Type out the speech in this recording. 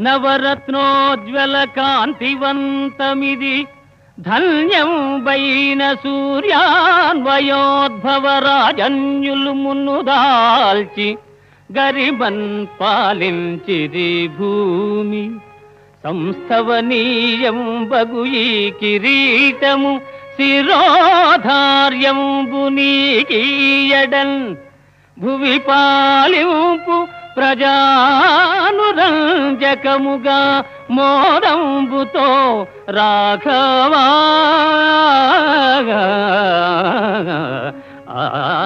నవరత్నోజ్వల కాంతివంతమిది ధన్యం బైన సూర్యాన్వయోద్భవ రాజన్యులు మున్ను దాల్చి గరిబన్ పాలించిది భూమి సంస్థవనీయం బగు ఈ కిరీటము శిరోధార్యంబు నీకీయడన్ భువి పాలింపు ప్రజానురంజకముగా మోరంబుతో రాఘవా ఆ